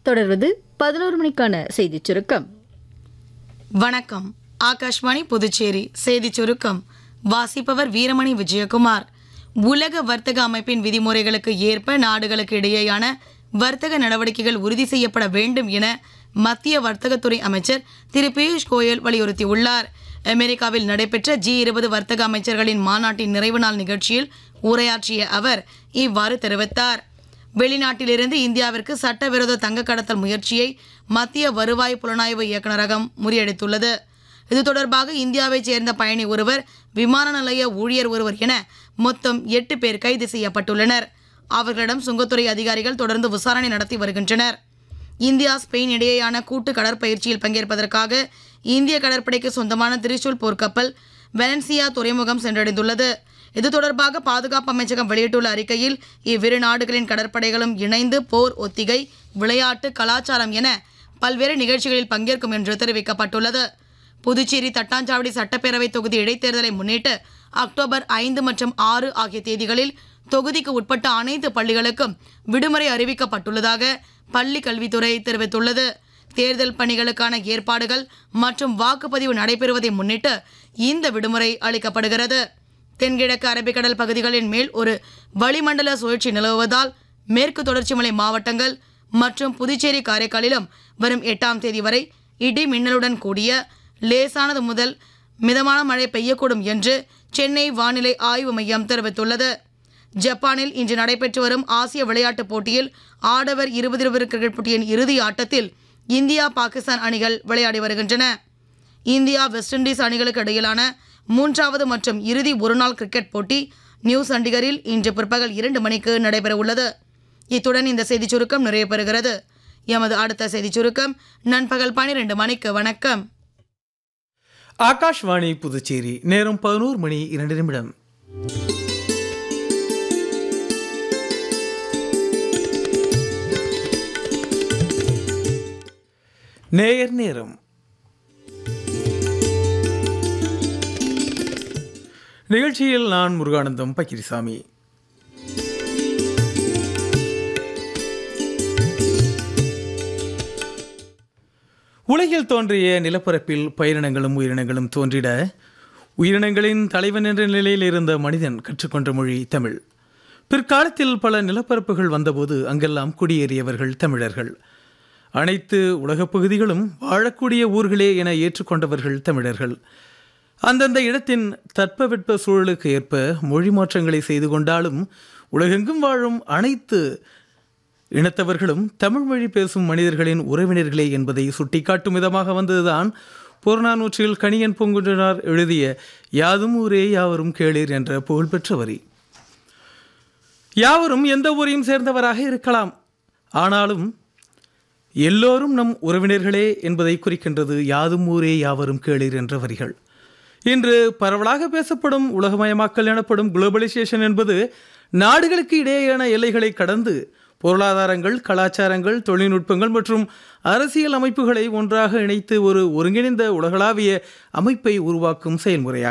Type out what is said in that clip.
தொடர்வது பதினோரு மணிக்கான செய்திச் சுருக்கம் வணக்கம் ஆகாஷ்வாணி புதுச்சேரி செய்திச் சுருக்கம் வாசிப்பவர் வீரமணி விஜயகுமார் உலக வர்த்தக அமைப்பின் விதிமுறைகளுக்கு ஏற்ப நாடுகளுக்கு இடையேயான வர்த்தக நடவடிக்கைகள் உறுதி செய்யப்பட வேண்டும் என மத்திய வர்த்தகத்துறை அமைச்சர் திரு பியூஷ் கோயல் வலியுறுத்தியுள்ளார் அமெரிக்காவில் நடைபெற்ற ஜி இருபது வர்த்தக அமைச்சர்களின் மாநாட்டின் நிறைவு நாள் நிகழ்ச்சியில் உரையாற்றிய அவர் இவ்வாறு தெரிவித்தார் வெளிநாட்டிலிருந்து இந்தியாவிற்கு சட்டவிரோத தங்க கடத்தல் முயற்சியை மத்திய வருவாய் புலனாய்வு இயக்குநரகம் முறியடித்துள்ளது இது தொடர்பாக இந்தியாவைச் சேர்ந்த பயணி ஒருவர் விமான நிலைய ஊழியர் ஒருவர் என மொத்தம் எட்டு பேர் கைது செய்யப்பட்டுள்ளனர் அவர்களிடம் சுங்கத்துறை அதிகாரிகள் தொடர்ந்து விசாரணை நடத்தி வருகின்றனர் இந்தியா ஸ்பெயின் இடையேயான கூட்டு கடற்பயிற்சியில் பங்கேற்பதற்காக இந்திய கடற்படைக்கு சொந்தமான திரிசூல் போர்க்கப்பல் வெலன்சியா துறைமுகம் சென்றடைந்துள்ளது இது தொடர்பாக பாதுகாப்பு அமைச்சகம் வெளியிட்டுள்ள அறிக்கையில் இவ்விரு நாடுகளின் கடற்படைகளும் இணைந்து போர் ஒத்திகை விளையாட்டு கலாச்சாரம் என பல்வேறு நிகழ்ச்சிகளில் பங்கேற்கும் என்று தெரிவிக்கப்பட்டுள்ளது புதுச்சேரி தட்டாஞ்சாவடி சட்டப்பேரவை தொகுதி இடைத்தேர்தலை முன்னிட்டு அக்டோபர் ஐந்து மற்றும் ஆறு ஆகிய தேதிகளில் தொகுதிக்கு உட்பட்ட அனைத்து பள்ளிகளுக்கும் விடுமுறை அறிவிக்கப்பட்டுள்ளதாக பள்ளி கல்வித்துறை தெரிவித்துள்ளது தேர்தல் பணிகளுக்கான ஏற்பாடுகள் மற்றும் வாக்குப்பதிவு நடைபெறுவதை முன்னிட்டு இந்த விடுமுறை அளிக்கப்படுகிறது தென்கிழக்கு அரபிக்கடல் பகுதிகளின் மேல் ஒரு வளிமண்டல சுழற்சி நிலவுவதால் மேற்கு தொடர்ச்சி மலை மாவட்டங்கள் மற்றும் புதுச்சேரி காரைக்காலிலும் வரும் எட்டாம் தேதி வரை இடி மின்னலுடன் கூடிய லேசானது முதல் மிதமான மழை பெய்யக்கூடும் என்று சென்னை வானிலை ஆய்வு மையம் தெரிவித்துள்ளது ஜப்பானில் இன்று நடைபெற்று வரும் ஆசிய விளையாட்டுப் போட்டியில் ஆடவர் இருபது இருபது கிரிக்கெட் போட்டியின் இறுதி ஆட்டத்தில் இந்தியா பாகிஸ்தான் அணிகள் விளையாடி வருகின்றன இந்தியா வெஸ்ட் இண்டீஸ் அணிகளுக்கு இடையிலான மூன்றாவது மற்றும் இறுதி ஒருநாள் கிரிக்கெட் போட்டி நியூ சண்டிகரில் இன்று பிற்பகல் இரண்டு மணிக்கு நடைபெறவுள்ளது இத்துடன் இந்த செய்திச் சுருக்கம் நிறைவு பெறுகிறது எமது அடுத்த செய்திச் சுருக்கம் நண்பகல் பனிரெண்டு மணிக்கு வணக்கம் ஆகாஷ்வாணி புதுச்சேரி நேரம் பதினோரு மணி இரண்டு நிமிடம் நேயர் நேரம் நிகழ்ச்சியில் நான் முருகானந்தம் பக்கிரிசாமி உலகில் தோன்றிய நிலப்பரப்பில் பயிரினங்களும் உயிரினங்களும் தோன்றிட உயிரினங்களின் தலைவன் என்ற நிலையில் இருந்த மனிதன் கற்றுக்கொண்ட மொழி தமிழ் பிற்காலத்தில் பல நிலப்பரப்புகள் வந்தபோது அங்கெல்லாம் குடியேறியவர்கள் தமிழர்கள் அனைத்து உலகப் பகுதிகளும் வாழக்கூடிய ஊர்களே என ஏற்றுக்கொண்டவர்கள் தமிழர்கள் அந்தந்த இடத்தின் தட்பவெட்ப சூழலுக்கு ஏற்ப மொழி மாற்றங்களை செய்து கொண்டாலும் உலகெங்கும் வாழும் அனைத்து இனத்தவர்களும் தமிழ் மொழி பேசும் மனிதர்களின் உறவினர்களே என்பதை சுட்டிக்காட்டும் விதமாக வந்ததுதான் புறநானூற்றில் கணியன் பூங்குன்றனார் எழுதிய யாதும் ஊரே யாவரும் கேளீர் என்ற புகழ்பெற்ற வரி யாவரும் எந்த ஊரையும் சேர்ந்தவராக இருக்கலாம் ஆனாலும் எல்லோரும் நம் உறவினர்களே என்பதை குறிக்கின்றது யாதும் ஊரே யாவரும் கேளீர் என்ற வரிகள் இன்று பரவலாக பேசப்படும் உலகமயமாக்கல் எனப்படும் குளோபலைசேஷன் என்பது நாடுகளுக்கு இடையேயான எல்லைகளை கடந்து பொருளாதாரங்கள் கலாச்சாரங்கள் தொழில்நுட்பங்கள் மற்றும் அரசியல் அமைப்புகளை ஒன்றாக இணைத்து ஒரு ஒருங்கிணைந்த உலகளாவிய அமைப்பை உருவாக்கும் செயல்முறையாகும்